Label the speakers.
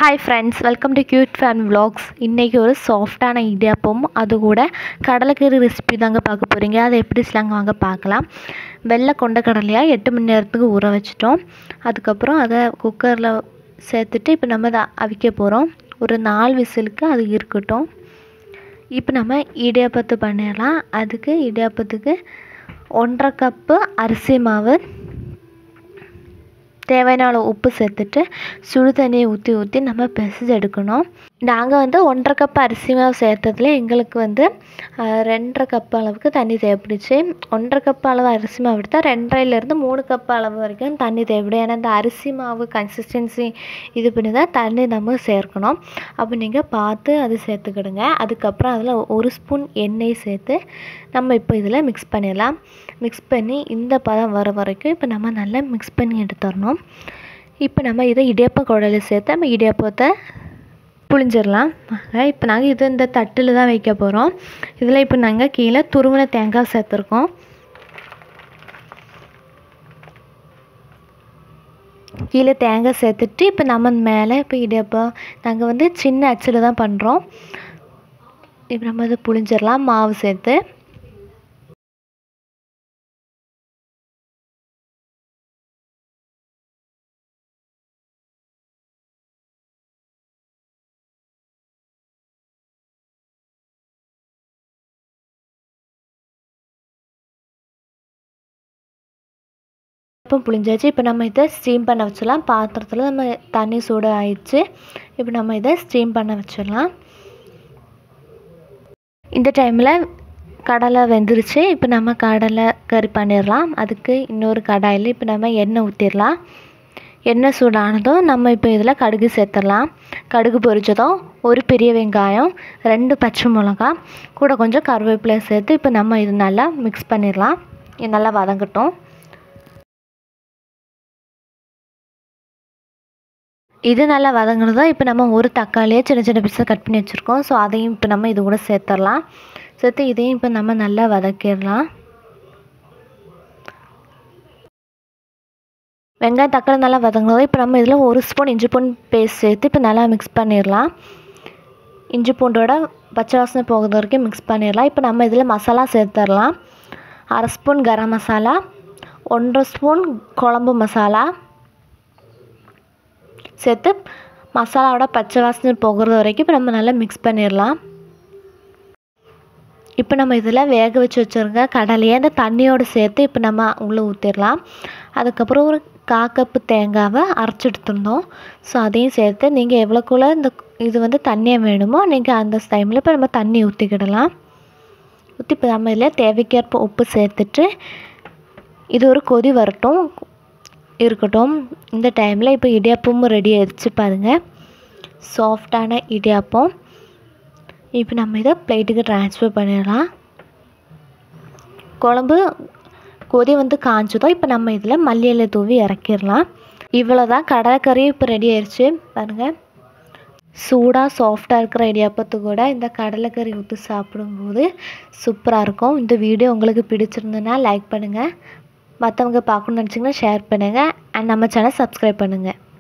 Speaker 1: hi friends welcome to cute fan vlogs இன்றைக்கி ஒரு சாஃப்டான இடியாப்பம் அது கூட கடலைக்கறி ரெசிபி தாங்க பார்க்க போகிறீங்க அதை எப்படி செய்யலாங்க வாங்க பார்க்கலாம் வெள்ளை கொண்ட கடலையாக எட்டு மணி நேரத்துக்கு ஊற வச்சிட்டோம் அதுக்கப்புறம் அதை குக்கரில் சேர்த்துட்டு இப்போ நம்ம அதை அவிக்க போகிறோம் ஒரு நாலு விசிலுக்கு அது இருக்கட்டும் இப்போ நம்ம இடியாப்பத்தை பண்ணிடலாம் அதுக்கு இடியாப்பத்துக்கு ஒன்றரை கப்பு அரிசி மாவு தேவையான அளவு உப்பு சேர்த்துட்டு சுடு தண்ணியை ஊற்றி ஊற்றி நம்ம பிசைஞ்சு எடுக்கணும் நாங்கள் வந்து ஒன்றரை கப் அரிசி மாவு சேர்த்ததுல எங்களுக்கு வந்து அஹ், ரெண்டரை கப் அளவுக்கு தண்ணி தேவைப்படுச்சு ஒன்றரை கப் அளவு அரிசி மாவு எடுத்தால் ரெண்டரைலேருந்து மூணு கப் அளவு வரைக்கும் தண்ணி தேவைப்படும் ஏன்னா இந்த அரிசி மாவு கன்சிஸ்டன்சி இது பண்ணி தான் தண்ணி நம்ம சேர்க்கணும் அப்போ நீங்கள் பார்த்து அது சேர்த்துக்கிடுங்க அதுக்கப்புறம் அதில் ஒரு ஸ்பூன் எண்ணெய் சேர்த்து நம்ம இப்போ இதில் மிக்ஸ் பண்ணிடலாம் மிக்ஸ் பண்ணி இந்த பதம் வர வரைக்கும் இப்போ நம்ம நல்லா மிக்ஸ் பண்ணி எடுத்துடணும் இப்போ நம்ம இதை இடியாப்ப குடலில் சேர்த்து நம்ம இடியாப்பத்தை புழிஞ்சிடலாம் இப்போ நாங்கள் இது இந்த தட்டில் தான் வைக்க போகிறோம் இதில் இப்போ நாங்கள் கீழே துருவின தேங்காய் சேர்த்துருக்கோம் கீழே தேங்காய் சேர்த்துட்டு இப்போ நம்ம மேலே இப்போ இடியாப்பம் நாங்கள் வந்து சின்ன அச்சில் தான் பண்ணுறோம் இப்போ நம்ம இதை புழிஞ்சிடலாம் மாவு சேர்த்து இப்போ புளிஞ்சாச்சு இப்போ நம்ம இதை ஸ்டீம் பண்ண வச்சிடலாம் பாத்திரத்தில் நம்ம தண்ணி சூடு ஆயிடுச்சு இப்போ நம்ம இதை ஸ்டீம் பண்ண வச்சிடலாம் இந்த டைமில் கடலை வெந்துருச்சு இப்போ நம்ம கடலை கறி பண்ணிடலாம் அதுக்கு இன்னொரு கடாயில் இப்போ நம்ம எண்ணெய் ஊற்றிடலாம் எண்ணெய் சூடானதும் நம்ம இப்போ இதில் கடுகு சேர்த்துடலாம் கடுகு பொரிச்சதும் ஒரு பெரிய வெங்காயம் ரெண்டு பச்சை மிளகா கூட கொஞ்சம் கருவேப்பிலை சேர்த்து இப்போ நம்ம இது நல்லா மிக்ஸ் பண்ணிடலாம் இது நல்லா வதங்கட்டும் இது நல்லா வதங்கினதும் இப்போ நம்ம ஒரு தக்காளியை சின்ன சின்ன பீஸாக கட் பண்ணி வச்சுருக்கோம் ஸோ அதையும் இப்போ நம்ம இது கூட சேர்த்துடலாம் சேர்த்து இதையும் இப்போ நம்ம நல்லா வதக்கிடலாம் வெங்காயம் தக்காளி நல்லா வதங்கினதும் இப்போ நம்ம இதில் ஒரு ஸ்பூன் இஞ்சி பூண்டு பேஸ்ட் சேர்த்து இப்போ நல்லா மிக்ஸ் பண்ணிடலாம் இஞ்சி பூண்டோட பச்சை வாசனை போகிறது வரைக்கும் மிக்ஸ் பண்ணிடலாம் இப்போ நம்ம இதில் மசாலா சேர்த்துடலாம் அரை ஸ்பூன் கரம் மசாலா ஒன்றரை ஸ்பூன் குழம்பு மசாலா சேர்த்து மசாலாவோட பச்சை வாசனை போகிறது வரைக்கும் இப்போ நம்ம நல்லா மிக்ஸ் பண்ணிடலாம் இப்போ நம்ம இதில் வேக வச்சு வச்சுருங்க கடலையை அந்த தண்ணியோடு சேர்த்து இப்போ நம்ம உள்ளே ஊற்றிடலாம் அதுக்கப்புறம் ஒரு கா கப்பு தேங்காவை அரைச்சி எடுத்துருந்தோம் ஸோ அதையும் சேர்த்து நீங்கள் எவ்வளோக்குள்ள இந்த இது வந்து தண்ணியாக வேணுமோ நீங்கள் அந்த டைமில் இப்போ நம்ம தண்ணி ஊற்றிக்கிடலாம் ஊற்றி இப்போ நம்ம இதில் தேவைக்கேற்ப உப்பு சேர்த்துட்டு இது ஒரு கொதி வரட்டும் இருக்கட்டும் இந்த டைமில் இப்போ இடியாப்பமும் ரெடி ஆயிடுச்சு பாருங்கள் சாஃப்டான இடியாப்பம் இப்போ நம்ம இதை பிளேட்டுக்கு ட்ரான்ஸ்ஃபர் பண்ணிடலாம் குழம்பு கொதி வந்து காஞ்சதும் இப்போ நம்ம இதில் மல்லி இலை தூவி இறக்கிடலாம் இவ்வளோ தான் கடலைக்கறி இப்போ ரெடி ஆயிடுச்சு பாருங்கள் சூடாக சாஃப்டாக இருக்கிற இடியாப்பத்து கூட இந்த கடலைக்கறி ஊற்றி சாப்பிடும்போது சூப்பராக இருக்கும் இந்த வீடியோ உங்களுக்கு பிடிச்சிருந்ததுன்னா லைக் பண்ணுங்கள் மற்றவங்க பார்க்கணுன்னு நினச்சிங்கன்னா ஷேர் பண்ணுங்கள் அண்ட் நம்ம சேனல் சப்ஸ்கிரைப் பண்ணுங்கள்